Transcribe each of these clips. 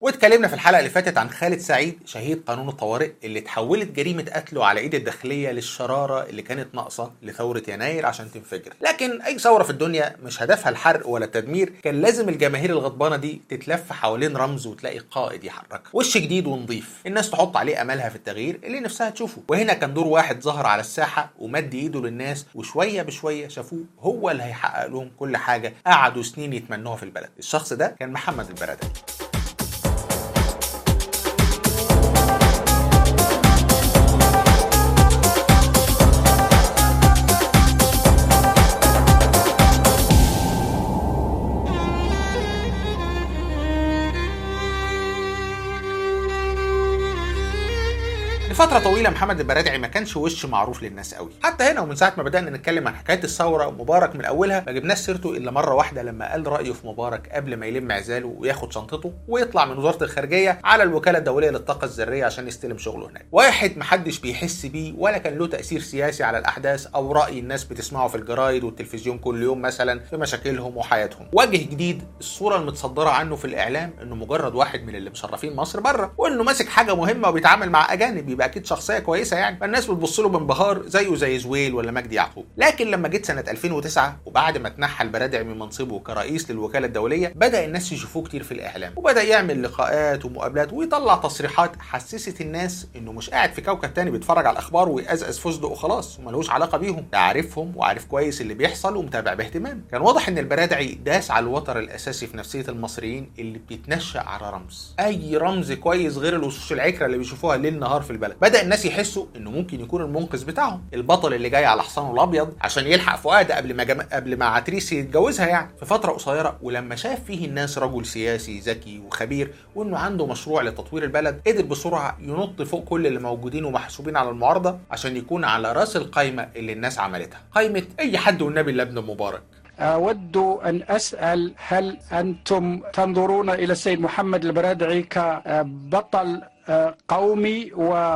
واتكلمنا في الحلقه اللي فاتت عن خالد سعيد شهيد قانون الطوارئ اللي اتحولت جريمه قتله على ايد الداخليه للشراره اللي كانت ناقصه لثوره يناير عشان تنفجر لكن اي ثوره في الدنيا مش هدفها الحرق ولا التدمير كان لازم الجماهير الغضبانه دي تتلف حوالين رمز وتلاقي قائد يحركها وش جديد ونظيف الناس تحط عليه املها في التغيير اللي نفسها تشوفه وهنا كان دور واحد ظهر على الساحه ومد ايده للناس وشويه بشويه شافوه هو اللي هيحقق لهم كل حاجه قعدوا سنين يتمنوها في البلد الشخص ده كان محمد البرادعي لفترة طويلة محمد البرادعي ما كانش وش معروف للناس قوي، حتى هنا ومن ساعة ما بدأنا نتكلم عن حكاية الثورة مبارك من أولها ما جبناش سيرته إلا مرة واحدة لما قال رأيه في مبارك قبل ما يلم عزاله وياخد شنطته ويطلع من وزارة الخارجية على الوكالة الدولية للطاقة الذرية عشان يستلم شغله هناك. واحد محدش بيحس بيه ولا كان له تأثير سياسي على الأحداث أو رأي الناس بتسمعه في الجرايد والتلفزيون كل يوم مثلا في مشاكلهم وحياتهم. وجه جديد الصورة المتصدرة عنه في الإعلام إنه مجرد واحد من اللي مشرفين مصر بره وإنه ماسك حاجة مهمة وبيتعامل مع أجانب يبقى أكيد شخصية كويسة كويسه يعني فالناس بتبص له بانبهار زيه زي زويل ولا مجدي يعقوب لكن لما جيت سنه 2009 وبعد ما اتنحى البرادعي من منصبه كرئيس للوكاله الدوليه بدا الناس يشوفوه كتير في الاعلام وبدا يعمل لقاءات ومقابلات ويطلع تصريحات حسست الناس انه مش قاعد في كوكب تاني بيتفرج على الاخبار ويقزقز فستق وخلاص وملوش علاقه بيهم ده عارفهم وعارف كويس اللي بيحصل ومتابع باهتمام كان واضح ان البرادعي داس على الوتر الاساسي في نفسيه المصريين اللي بتتنشا على رمز اي رمز كويس غير الوشوش العكره اللي بيشوفوها ليل نهار في البلد بدا الناس يحسوا انه ممكن يكون المنقذ بتاعهم البطل اللي جاي على حصانه الابيض عشان يلحق فؤاد قبل ما جم... قبل ما عتريس يتجوزها يعني في فتره قصيره ولما شاف فيه الناس رجل سياسي ذكي وخبير وانه عنده مشروع لتطوير البلد قدر بسرعه ينط فوق كل اللي موجودين ومحسوبين على المعارضه عشان يكون على راس القايمه اللي الناس عملتها قايمه اي حد والنبي الا ابن مبارك أود أن أسأل هل أنتم تنظرون إلى السيد محمد البرادعي كبطل قومي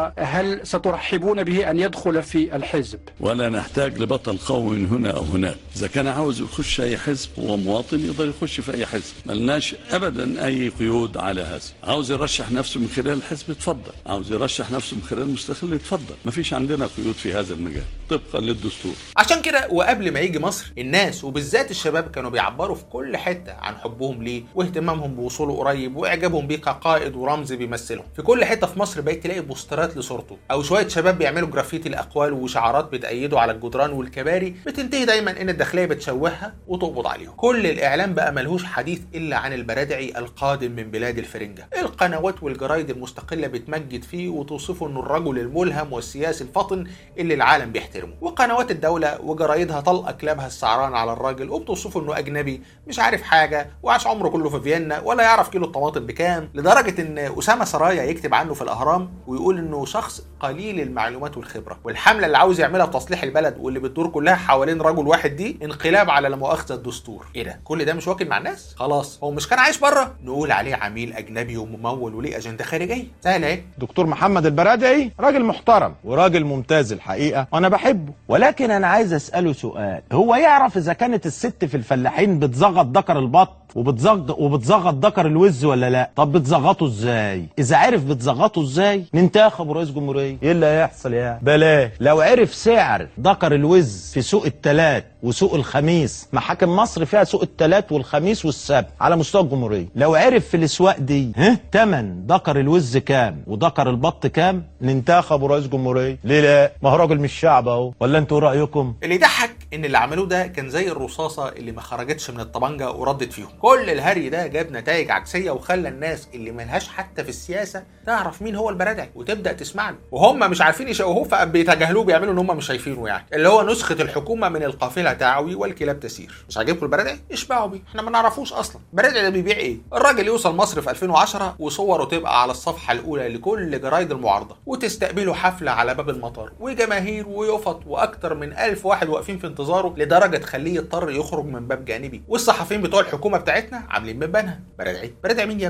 وهل سترحبون به أن يدخل في الحزب ولا نحتاج لبطل قومي من هنا أو هناك إذا كان عاوز يخش أي حزب هو مواطن يقدر يخش في أي حزب ملناش أبدا أي قيود على هذا عاوز يرشح نفسه من خلال الحزب اتفضل عاوز يرشح نفسه من خلال المستقل اتفضل مفيش عندنا قيود في هذا المجال طبقا للدستور عشان كده وقبل ما يجي مصر الناس وبالذات الشباب كانوا بيعبروا في كل حتة عن حبهم ليه واهتمامهم بوصوله قريب واعجابهم بيه كقائد ورمز بيمثلهم في كل حته في مصر بقيت تلاقي بوسترات لصورته او شويه شباب بيعملوا جرافيتي لاقوال وشعارات بتأيده على الجدران والكباري بتنتهي دايما ان الداخليه بتشوهها وتقبض عليهم كل الاعلام بقى ملهوش حديث الا عن البرادعي القادم من بلاد الفرنجه القنوات والجرايد المستقله بتمجد فيه وتوصفه انه الرجل الملهم والسياسي الفطن اللي العالم بيحترمه وقنوات الدوله وجرايدها طلقه كلابها السعران على الراجل وبتوصفه انه اجنبي مش عارف حاجه وعاش عمره كله في فيينا ولا يعرف كيلو الطماطم بكام لدرجه ان اسامه سرايا يكتب عنه في الاهرام ويقول انه شخص قليل المعلومات والخبره والحمله اللي عاوز يعملها في تصليح البلد واللي بتدور كلها حوالين رجل واحد دي انقلاب على لا مؤاخذه الدستور ايه ده كل ده مش واكل مع الناس خلاص هو مش كان عايش بره نقول عليه عميل اجنبي وممول وليه اجنده خارجيه سهل اهي دكتور محمد البرادعي راجل محترم وراجل ممتاز الحقيقه وانا بحبه ولكن انا عايز اساله سؤال هو يعرف اذا كانت الست في الفلاحين بتزغط ذكر البط وبتزغط وبتزغط ذكر الوز ولا لا طب بتزغطه ازاي اذا عرف بتزغطه ازاي ننتخب رئيس جمهوريه ايه اللي هيحصل يعني بلاش لو عرف سعر ذكر الوز في سوق التلات وسوق الخميس محاكم مصر فيها سوق التلات والخميس والسبت على مستوى الجمهوريه لو عرف في الاسواق دي ها تمن ذكر الوز كام وذكر البط كام ننتخب رئيس جمهوريه ليه لا ما هو راجل مش شعب اهو ولا انتوا رايكم اللي يضحك ان اللي عملوه ده كان زي الرصاصه اللي ما خرجتش من الطبنجه وردت فيهم كل الهري ده جاب نتائج عكسيه وخلى الناس اللي ملهاش حتى في السياسه تعرف مين هو البرادعي وتبدا تسمع له وهم مش عارفين يشوهوه فبيتجاهلوه بيعملوا ان هم مش شايفينه يعني اللي هو نسخه الحكومه من القافله تعوي والكلاب تسير مش عاجبكم البرادعي اشبعوا بيه احنا ما نعرفوش اصلا البرادعي ده بيبيع ايه الراجل يوصل مصر في 2010 وصوره تبقى على الصفحه الاولى لكل جرايد المعارضه وتستقبله حفله على باب المطار وجماهير ويفط واكتر من ألف واحد واقفين في انتظاره لدرجه تخليه يضطر يخرج من باب جانبي والصحفيين بتوع الحكومه بتاعتنا عاملين ببانها برادعي برادعي مين يا ابني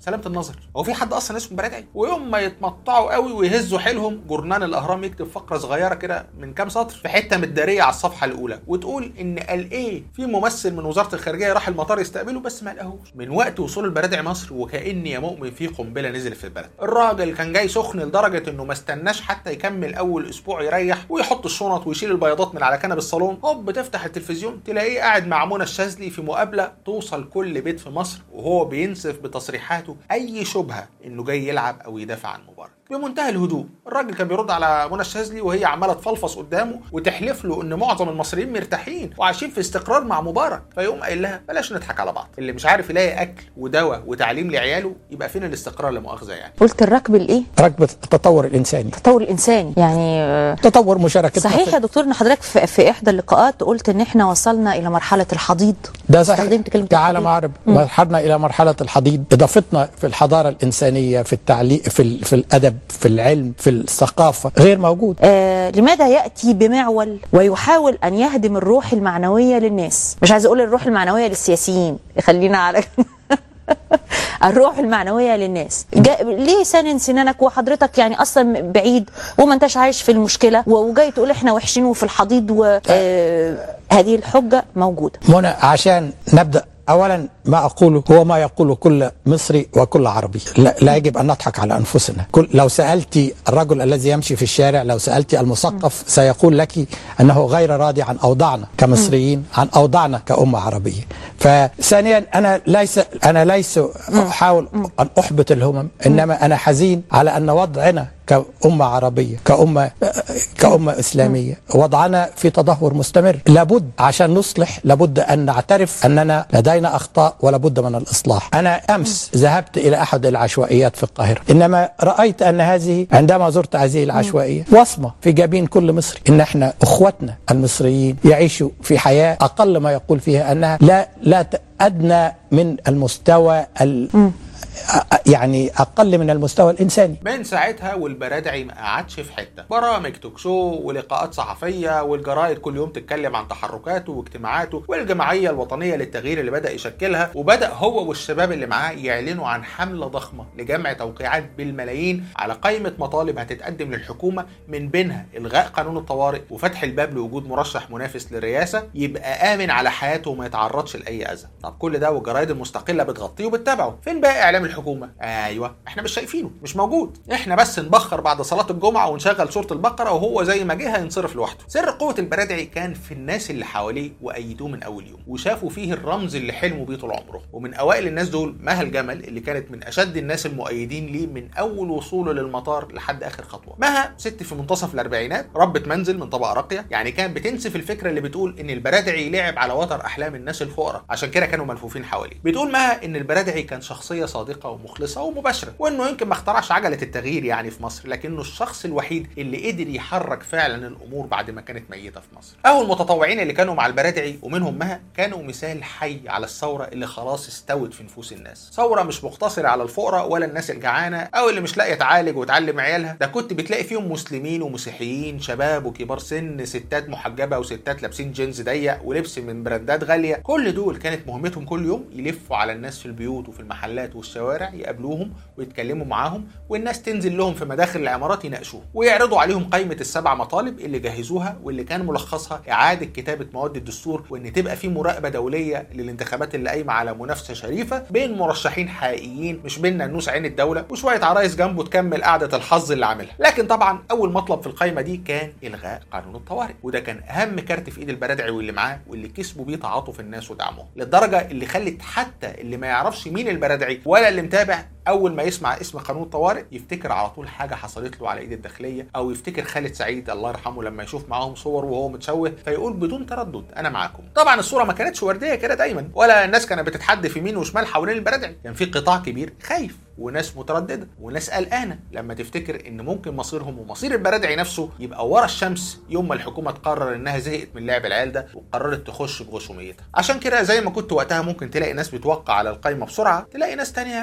سلامه النظر هو في حد اصلا اسمه برادعي ويوم ما يتمطعوا قوي ويهزوا حيلهم جورنان الاهرام يكتب فقره صغيره كده من كام سطر في حته متداريه على الصفحه الاولى وتقول ان قال ايه في ممثل من وزاره الخارجيه راح المطار يستقبله بس ما لقاهوش من وقت وصول البرادعي مصر وكان يا مؤمن في قنبله نزلت في البلد الراجل كان جاي سخن لدرجه انه ما استناش حتى يكمل اول اسبوع يريح ويحط الشنط ويشيل البياضات من على كنب الصالون هوب تفتح التلفزيون تلاقيه قاعد مع منى الشاذلي في مقابله توصل كل بيت في مصر وهو بينسف بتصريحاته اي شبهه انه جاي يلعب او يدافع عن مبارك بمنتهى الهدوء الراجل كان بيرد على منى الشاذلي وهي عماله تفلفص قدامه وتحلف له ان معظم المصريين مرتاحين وعايشين في استقرار مع مبارك فيقوم قايل لها بلاش نضحك على بعض اللي مش عارف يلاقي اكل ودواء وتعليم لعياله يبقى فين الاستقرار لا مؤاخذه يعني قلت الركب الايه ركب التطور الانساني التطور الانساني يعني آه، تطور مشاركتنا صحيح في- يا دكتور ان حضرتك في, في احدى اللقاءات قلت ان احنا وصلنا الى مرحله الحضيض ده صحيح استخدمت كلمه تعالى الحضيض. معرب مرحلنا الى مرحله الحضيض اضافتنا في الحضاره الانسانيه في التعليق في, ال- في الادب في العلم في الثقافه غير موجود آه لماذا ياتي بمعول ويحاول ان يهدم الروح المعنويه للناس مش عايز اقول الروح المعنويه للسياسيين خلينا على الروح المعنويه للناس جا... ليه سنن سنانك وحضرتك يعني اصلا بعيد وما انتش عايش في المشكله و- وجاي تقول احنا وحشين وفي الحضيض وهذه الحجه موجوده منى عشان نبدا اولا ما اقوله هو ما يقوله كل مصري وكل عربي لا, لا يجب ان نضحك على انفسنا كل لو سالت الرجل الذي يمشي في الشارع لو سالت المثقف سيقول لك انه غير راضي عن اوضاعنا كمصريين عن اوضاعنا كامه عربيه فثانيا انا ليس انا ليس احاول ان احبط الهمم انما انا حزين على ان وضعنا كأمة عربية كأمة كأمة إسلامية وضعنا في تدهور مستمر لابد عشان نصلح لابد أن نعترف أننا لدينا أخطاء ولابد من الإصلاح أنا أمس ذهبت إلى أحد العشوائيات في القاهرة إنما رأيت أن هذه عندما زرت هذه العشوائية وصمة في جبين كل مصري إن إحنا أخوتنا المصريين يعيشوا في حياة أقل ما يقول فيها أنها لا لا ت- أدنى من المستوى ال يعني أقل من المستوى الإنساني من ساعتها والبرادعي ما قعدش في حته برامج توك شو ولقاءات صحفيه والجرايد كل يوم تتكلم عن تحركاته واجتماعاته والجمعيه الوطنيه للتغيير اللي بدا يشكلها وبدا هو والشباب اللي معاه يعلنوا عن حمله ضخمه لجمع توقيعات بالملايين على قائمه مطالب هتتقدم للحكومه من بينها الغاء قانون الطوارئ وفتح الباب لوجود مرشح منافس للرئاسه يبقى امن على حياته وما يتعرضش لاي اذى طب كل ده والجرايد المستقله بتغطيه وبتتابعه فين بقى اعلام الحكومه ايوه احنا مش شايفينه مش موجود احنا بس نبخر بعد صلاه الجمعه ونشغل سوره البقره وهو زي ما جه هينصرف لوحده سر قوه البرادعي كان في الناس اللي حواليه وايدوه من اول يوم وشافوا فيه الرمز اللي حلموا بيه طول عمره ومن اوائل الناس دول مها الجمل اللي كانت من اشد الناس المؤيدين ليه من اول وصوله للمطار لحد اخر خطوه مها ست في منتصف الاربعينات ربة منزل من طبقه راقيه يعني كانت بتنسف الفكره اللي بتقول ان البرادعي لعب على وتر احلام الناس الفقراء عشان كده كانوا ملفوفين حواليه بتقول مها ان البرادعي كان شخصيه صادقه ومخلصه ومباشره وانه يمكن ما اخترعش عجله التغيير يعني في مصر لكنه الشخص الوحيد اللي قدر يحرك فعلا الامور بعد ما كانت ميته في مصر اهو المتطوعين اللي كانوا مع البرادعي ومنهم مها كانوا مثال حي على الثوره اللي خلاص استوت في نفوس الناس ثوره مش مقتصره على الفقراء ولا الناس الجعانه او اللي مش لاقيه تعالج وتعلم عيالها ده كنت بتلاقي فيهم مسلمين ومسيحيين شباب وكبار سن ستات محجبه وستات لابسين جينز ضيق ولبس من براندات غاليه كل دول كانت مهمتهم كل يوم يلفوا على الناس في البيوت وفي المحلات والشوارع يقابلوهم ويتكلموا معاهم والناس تنزل لهم في مداخل العمارات يناقشوهم ويعرضوا عليهم قائمه السبع مطالب اللي جهزوها واللي كان ملخصها اعاده كتابه مواد الدستور وان تبقى في مراقبه دوليه للانتخابات اللي قايمه على منافسه شريفه بين مرشحين حقيقيين مش بين نانوس عين الدوله وشويه عرايس جنبه تكمل قعده الحظ اللي عاملها لكن طبعا اول مطلب في القائمه دي كان الغاء قانون الطوارئ وده كان اهم كارت في ايد البرادعي واللي معاه واللي كسبوا بيه تعاطف الناس ودعمهم للدرجه اللي خلت حتى اللي ما يعرفش مين البرادعي ولا اللي متابع اول ما يسمع اسم قانون الطوارئ يفتكر على طول حاجه حصلت له على ايد الداخليه او يفتكر خالد سعيد الله يرحمه لما يشوف معاهم صور وهو متشوه فيقول بدون تردد انا معاكم طبعا الصوره ما كانتش ورديه كده دايما ولا الناس كانت بتتحدف يمين وشمال حوالين البرادعي كان في قطاع كبير خايف وناس متردده وناس قلقانه لما تفتكر ان ممكن مصيرهم ومصير البرادعي نفسه يبقى ورا الشمس يوم ما الحكومه تقرر انها زهقت من لعب العيال ده وقررت تخش بغشوميتها عشان كده زي ما كنت وقتها ممكن تلاقي ناس بتوقع على القايمه بسرعه تلاقي ناس تانية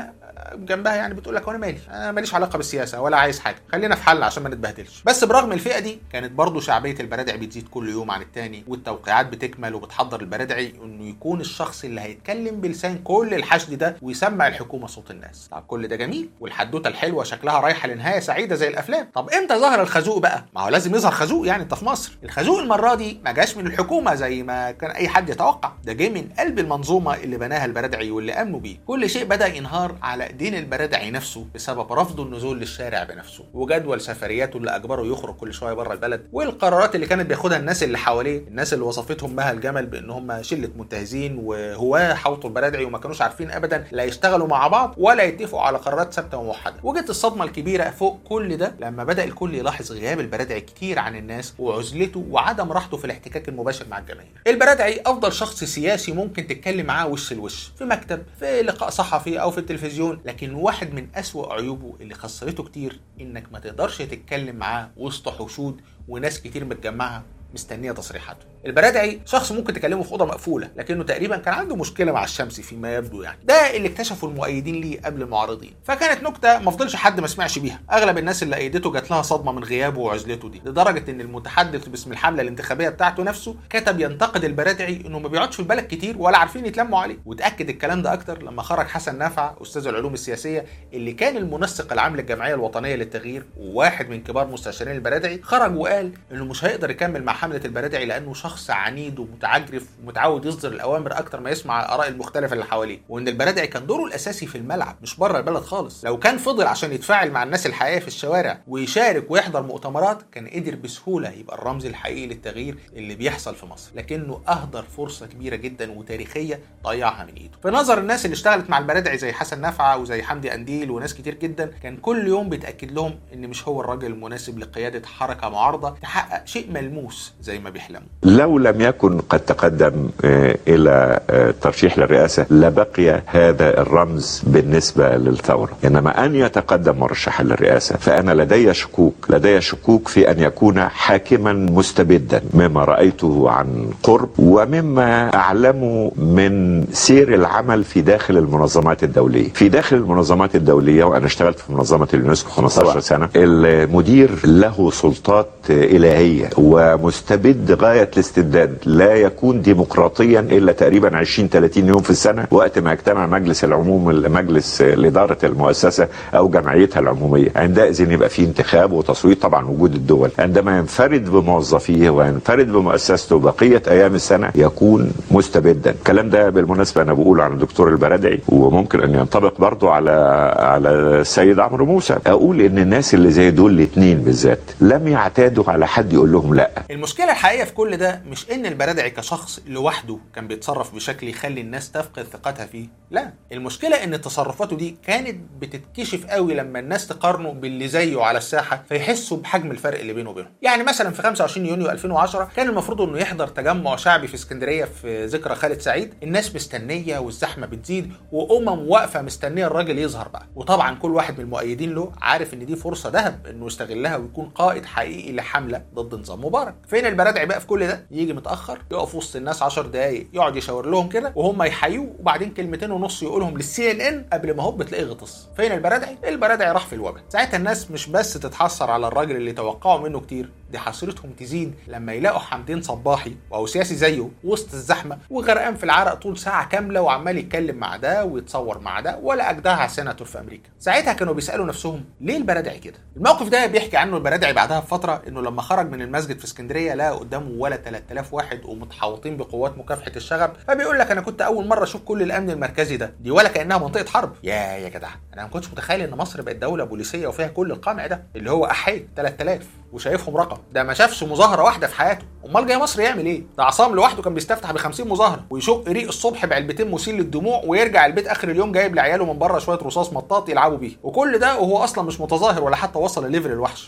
جنبها يعني بتقول لك وانا مالي انا ماليش علاقه بالسياسه ولا عايز حاجه خلينا في حل عشان ما نتبهدلش بس برغم الفئه دي كانت برضه شعبيه البرادعي بتزيد كل يوم عن التاني والتوقيعات بتكمل وبتحضر البرادعي انه يكون الشخص اللي هيتكلم بلسان كل الحشد ده ويسمع الحكومه صوت الناس طب كل ده جميل والحدوته الحلوه شكلها رايحه لنهايه سعيده زي الافلام طب امتى ظهر الخازوق بقى ما هو لازم يظهر خازوق يعني انت في مصر الخازوق المره دي ما جاش من الحكومه زي ما كان اي حد يتوقع ده جه من قلب المنظومه اللي بناها البرادعي واللي امنوا بيه كل شيء بدا ينهار على ايدين البرادعي نفسه بسبب رفضه النزول للشارع بنفسه وجدول سفرياته اللي اجبره يخرج كل شويه بره البلد والقرارات اللي كانت بياخدها الناس اللي حواليه الناس اللي وصفتهم مها الجمل بان هم شله منتهزين وهواه حوطوا البرادعي وما كانوش عارفين ابدا لا يشتغلوا مع بعض ولا يتفقوا على قرارات ثابته وموحده وجت الصدمه الكبيره فوق كل ده لما بدا الكل يلاحظ غياب البرادعي كتير عن الناس وعزلته وعدم راحته في الاحتكاك المباشر مع الجماهير البرادعي افضل شخص سياسي ممكن تتكلم معاه وش لوش في مكتب في لقاء صحفي او في التلفزيون لكن واحد من اسوأ عيوبه اللي خسرته كتير انك ما تقدرش تتكلم معاه وسط حشود وناس كتير متجمعه مستنيه تصريحاته البرادعي شخص ممكن تكلمه في اوضه مقفوله لكنه تقريبا كان عنده مشكله مع الشمس فيما يبدو يعني ده اللي اكتشفه المؤيدين ليه قبل المعارضين فكانت نكته ما فضلش حد ما سمعش بيها اغلب الناس اللي ايدته جات لها صدمه من غيابه وعزلته دي لدرجه ان المتحدث باسم الحمله الانتخابيه بتاعته نفسه كتب ينتقد البرادعي انه ما بيقعدش في البلد كتير ولا عارفين يتلموا عليه وتاكد الكلام ده اكتر لما خرج حسن نافع استاذ العلوم السياسيه اللي كان المنسق العام للجمعيه الوطنيه للتغيير وواحد من كبار مستشارين البرادعي خرج وقال انه مش هيقدر يكمل مع حمله البرادعي لانه شخص عنيد ومتعجرف ومتعود يصدر الاوامر اكتر ما يسمع الاراء المختلفه اللي حواليه وان البرادعي كان دوره الاساسي في الملعب مش بره البلد خالص لو كان فضل عشان يتفاعل مع الناس الحقيقيه في الشوارع ويشارك ويحضر مؤتمرات كان قدر بسهوله يبقى الرمز الحقيقي للتغيير اللي بيحصل في مصر لكنه اهدر فرصه كبيره جدا وتاريخيه ضيعها من ايده في نظر الناس اللي اشتغلت مع البرادعي زي حسن نافعه وزي حمدي قنديل وناس كتير جدا كان كل يوم بيتاكد لهم ان مش هو الراجل المناسب لقياده حركه معارضه تحقق شيء ملموس زي ما بيحلموا لو لم يكن قد تقدم آه، الى آه، ترشيح للرئاسه لبقي هذا الرمز بالنسبه للثوره، انما ان يتقدم مرشحا للرئاسه فانا لدي شكوك، لدي شكوك في ان يكون حاكما مستبدا مما رايته عن قرب ومما اعلمه من سير العمل في داخل المنظمات الدوليه، في داخل المنظمات الدوليه وانا اشتغلت في منظمه اليونسكو 15 سنه، المدير له سلطات الهيه ومستبد غايه الاستبداد لا يكون ديمقراطيا الا تقريبا 20 30 يوم في السنه وقت ما يجتمع مجلس العموم مجلس لاداره المؤسسه او جمعيتها العموميه عندئذ يبقى في انتخاب وتصويت طبعا وجود الدول عندما ينفرد بموظفيه وينفرد بمؤسسته بقيه ايام السنه يكون مستبدا الكلام ده بالمناسبه انا بقوله عن الدكتور البرادعي وممكن ان ينطبق برضه على على السيد عمرو موسى اقول ان الناس اللي زي دول الاثنين بالذات لم يعتادوا على حد يقول لهم لا المشكلة الحقيقية في كل ده مش إن البرادعي كشخص لوحده كان بيتصرف بشكل يخلي الناس تفقد ثقتها فيه، لا، المشكلة إن تصرفاته دي كانت بتتكشف قوي لما الناس تقارنه باللي زيه على الساحة فيحسوا بحجم الفرق اللي بينه وبينهم. يعني مثلا في 25 يونيو 2010 كان المفروض إنه يحضر تجمع شعبي في اسكندرية في ذكرى خالد سعيد، الناس مستنية والزحمة بتزيد وأمم واقفة مستنية الراجل يظهر بقى، وطبعا كل واحد من المؤيدين له عارف إن دي فرصة ذهب إنه يستغلها ويكون قائد حقيقي لحملة ضد نظام مبارك فين البرادعي بقى في كل ده يجي متاخر يقف وسط الناس 10 دقايق يقعد يشاور لهم كده وهم يحيوه وبعدين كلمتين ونص يقولهم للسي ان ان قبل ما هوب تلاقيه غطس فين البرادعي البرادعي راح في الوباء ساعتها الناس مش بس تتحسر على الراجل اللي توقعوا منه كتير دي حسرتهم تزيد لما يلاقوا حمدين صباحي او سياسي زيه وسط الزحمه وغرقان في العرق طول ساعه كامله وعمال يتكلم مع ده ويتصور مع ده ولا اجدعها سيناتور في امريكا ساعتها كانوا بيسالوا نفسهم ليه البرادعي كده الموقف ده بيحكي عنه البرادعي بعدها بفتره انه لما خرج من المسجد في اسكندريه لقى قدامه ولا 3000 واحد ومتحوطين بقوات مكافحه الشغب فبيقول لك انا كنت اول مره اشوف كل الامن المركزي ده دي ولا كانها منطقه حرب يا يا جدع انا ما كنتش متخيل ان مصر بقت دوله بوليسيه وفيها كل القمع ده اللي هو احيي 3000 وشايفهم رقم ده ما شافش مظاهره واحده في حياته امال جاي مصر يعمل ايه ده عصام لوحده كان بيستفتح ب 50 مظاهره ويشق ريق الصبح بعلبتين مسيل للدموع ويرجع البيت اخر اليوم جايب لعياله من بره شويه رصاص مطاط يلعبوا بيه وكل ده وهو اصلا مش متظاهر ولا حتى وصل لليفل الوحش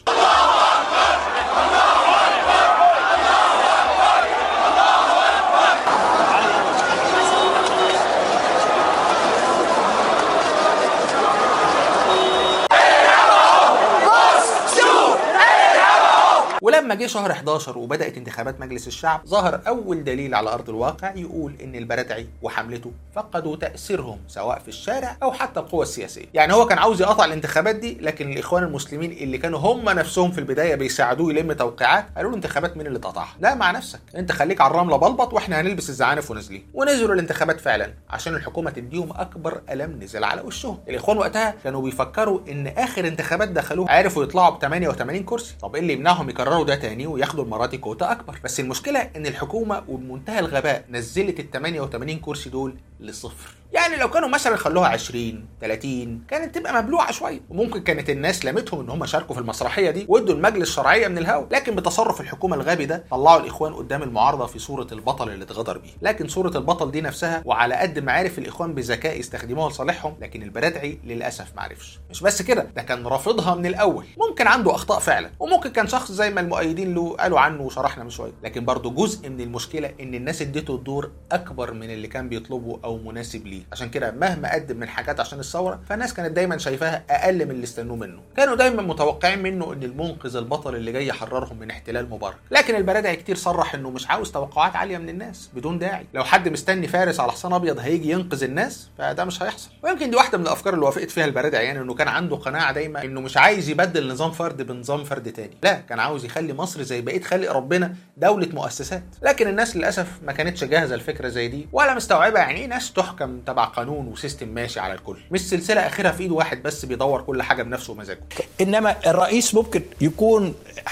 ولما جه شهر 11 وبدات انتخابات مجلس الشعب ظهر اول دليل على ارض الواقع يقول ان البرادعي وحملته فقدوا تاثيرهم سواء في الشارع او حتى القوى السياسيه يعني هو كان عاوز يقطع الانتخابات دي لكن الاخوان المسلمين اللي كانوا هم نفسهم في البدايه بيساعدوه يلم توقيعات قالوا له انتخابات مين اللي تقطعها لا مع نفسك انت خليك على الرمله بلبط واحنا هنلبس الزعانف ونازلين ونزلوا الانتخابات فعلا عشان الحكومه تديهم اكبر الم نزل على وشهم الاخوان وقتها كانوا بيفكروا ان اخر انتخابات دخلوها عرفوا يطلعوا ب 88 كرسي طب ايه اللي يمنعهم يكرروا ده تاني وياخدوا المره دي كوتا اكبر بس المشكله ان الحكومه وبمنتهى الغباء نزلت ال 88 كرسي دول لصفر يعني لو كانوا مثلا خلوها 20 30 كانت تبقى مبلوعه شويه وممكن كانت الناس لامتهم ان هم شاركوا في المسرحيه دي وادوا المجلس شرعيه من الهوا لكن بتصرف الحكومه الغبي ده طلعوا الاخوان قدام المعارضه في صوره البطل اللي اتغدر بيه لكن صوره البطل دي نفسها وعلى قد ما عرف الاخوان بذكاء يستخدموها لصالحهم لكن البرادعي للاسف ما عرفش مش بس كده ده كان رافضها من الاول ممكن عنده اخطاء فعلا وممكن كان شخص زي ما المؤيدين له قالوا عنه وشرحنا من شويه لكن برضه جزء من المشكله ان الناس اديته الدور اكبر من اللي كان بيطلبه او مناسب ليه عشان كده مهما قدم من حاجات عشان الثوره فالناس كانت دايما شايفاها اقل من اللي استنوه منه كانوا دايما متوقعين منه ان المنقذ البطل اللي جاي يحررهم من احتلال مبارك لكن البرادعي كتير صرح انه مش عاوز توقعات عاليه من الناس بدون داعي لو حد مستني فارس على حصان ابيض هيجي ينقذ الناس فده مش هيحصل ويمكن دي واحده من الافكار اللي وافقت فيها البرادعي يعني انه كان عنده قناعه دايما انه مش عايز يبدل نظام فرد بنظام فرد تاني لا كان عاوز يخلي مصر زي بقيه خلق ربنا دوله مؤسسات لكن الناس للاسف ما كانتش جاهزه الفكره زي دي ولا مستوعبه يعني ايه ناس تحكم تبع قانون وسيستم ماشي على الكل مش سلسله اخرها في ايد واحد بس بيدور كل حاجه بنفسه ومزاجه انما الرئيس ممكن يكون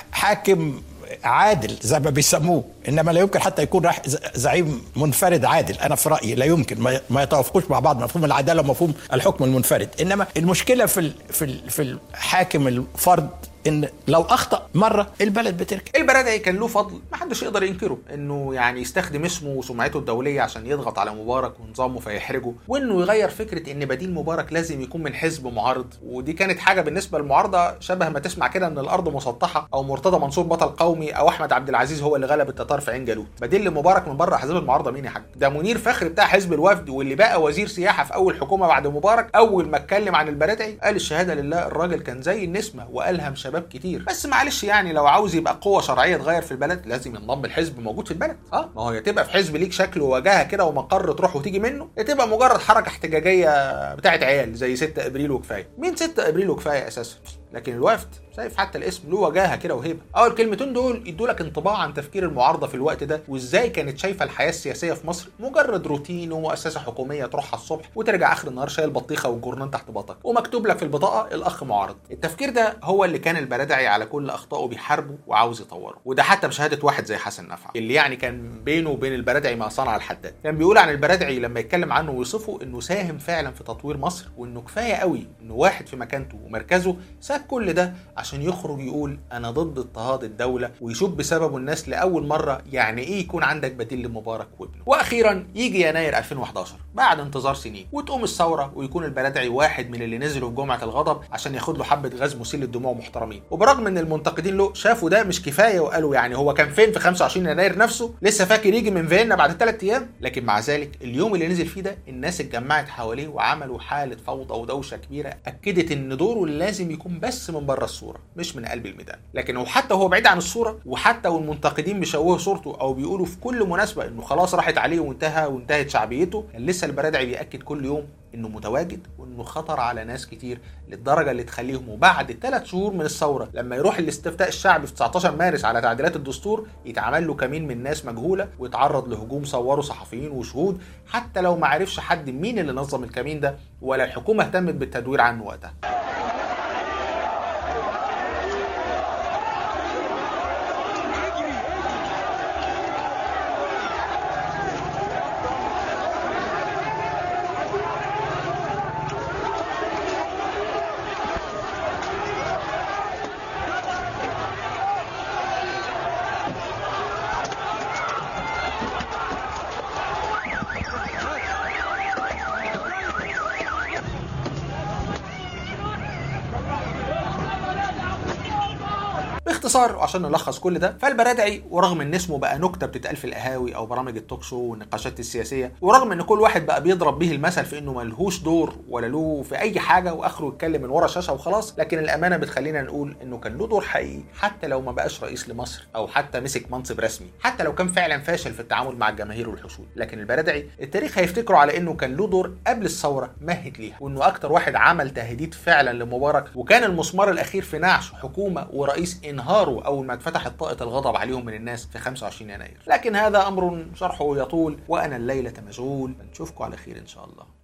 حاكم عادل زي ما بيسموه انما لا يمكن حتى يكون راح زعيم منفرد عادل انا في رايي لا يمكن ما- ما يتوافقوش مع بعض مفهوم العداله ومفهوم الحكم المنفرد انما المشكله في ال- في ال- في الحاكم الفرد ان لو اخطا مره البلد بتركب البرادعي كان له فضل محدش يقدر ينكره انه يعني يستخدم اسمه وسمعته الدوليه عشان يضغط على مبارك ونظامه فيحرجه وانه يغير فكره ان بديل مبارك لازم يكون من حزب معارض ودي كانت حاجه بالنسبه للمعارضه شبه ما تسمع كده ان الارض مسطحه او مرتضى منصور بطل قومي او احمد عبد العزيز هو اللي غلب التتار في عين جالوت بديل مبارك من بره احزاب المعارضه مين يا حاج ده منير فخري بتاع حزب الوفد واللي بقى وزير سياحه في اول حكومه بعد مبارك اول ما اتكلم عن البرادعي قال الشهاده لله الراجل كان زي النسمه والهم شباب كتير بس معلش يعني لو عاوز يبقى قوه شرعيه تغير في البلد لازم ينضم الحزب موجود في البلد اه ما هو يا تبقى في حزب ليك شكل وواجهه كده ومقر تروح وتيجي منه يا تبقى مجرد حركه احتجاجيه بتاعت عيال زي 6 ابريل وكفايه مين 6 ابريل وكفايه اساسا لكن الوفد شايف حتى الاسم له وجاهه كده وهيبه اول كلمتين دول يدوا لك انطباع عن تفكير المعارضه في الوقت ده وازاي كانت شايفه الحياه السياسيه في مصر مجرد روتين ومؤسسه حكوميه تروحها الصبح وترجع اخر النهار شايل بطيخه والجورنان تحت باطك ومكتوب لك في البطاقه الاخ معارض التفكير ده هو اللي كان البرادعي على كل اخطائه بيحاربه وعاوز يطوره وده حتى بشهاده واحد زي حسن نفع اللي يعني كان بينه وبين البرادعي ما صنع الحداد كان بيقول عن البرادعي لما يتكلم عنه ويوصفه انه ساهم فعلا في تطوير مصر وانه كفايه قوي انه واحد في مكانته ومركزه ساب كل ده عشان يخرج يقول انا ضد اضطهاد الدوله ويشوف بسببه الناس لاول مره يعني ايه يكون عندك بديل لمبارك وابنه واخيرا يجي يناير 2011 بعد انتظار سنين وتقوم الثوره ويكون البرادعي واحد من اللي نزلوا في جمعه الغضب عشان ياخد له حبه غاز مسيل للدموع محترمين وبرغم ان المنتقدين له شافوا ده مش كفايه وقالوا يعني هو كان فين في 25 يناير نفسه لسه فاكر يجي من فيينا بعد ثلاث ايام لكن مع ذلك اليوم اللي نزل فيه ده الناس اتجمعت حواليه وعملوا حاله فوضى ودوشه كبيره اكدت ان دوره لازم يكون بس من بره الصوره مش من قلب الميدان لكن هو حتى هو بعيد عن الصوره وحتى والمنتقدين بيشوهوا صورته او بيقولوا في كل مناسبه انه خلاص راحت عليه وانتهى وانتهت شعبيته كان لسه البرادعي بياكد كل يوم انه متواجد وانه خطر على ناس كتير للدرجه اللي تخليهم وبعد ثلاث شهور من الثوره لما يروح الاستفتاء الشعبي في 19 مارس على تعديلات الدستور يتعمل له كمين من ناس مجهوله ويتعرض لهجوم صوروا صحفيين وشهود حتى لو ما عرفش حد مين اللي نظم الكمين ده ولا الحكومه اهتمت بالتدوير عنه وقتها باختصار وعشان نلخص كل ده فالبرادعي ورغم ان اسمه بقى نكته بتتقال في القهاوي او برامج التوك شو والنقاشات السياسيه ورغم ان كل واحد بقى بيضرب به المثل في انه ملهوش دور ولا له في اي حاجه واخره يتكلم من ورا شاشه وخلاص لكن الامانه بتخلينا نقول انه كان له دور حقيقي حتى لو ما بقاش رئيس لمصر او حتى مسك منصب رسمي حتى لو كان فعلا فاشل في التعامل مع الجماهير والحشود لكن البرادعي التاريخ هيفتكره على انه كان له دور قبل الثوره مهد ليها وانه اكتر واحد عمل تهديد فعلا لمبارك وكان المسمار الاخير في نعش حكومه ورئيس انهاره اول ما اتفتحت طاقه الغضب عليهم من الناس في 25 يناير لكن هذا امر شرحه يطول وانا الليله مشغول نشوفكم على خير ان شاء الله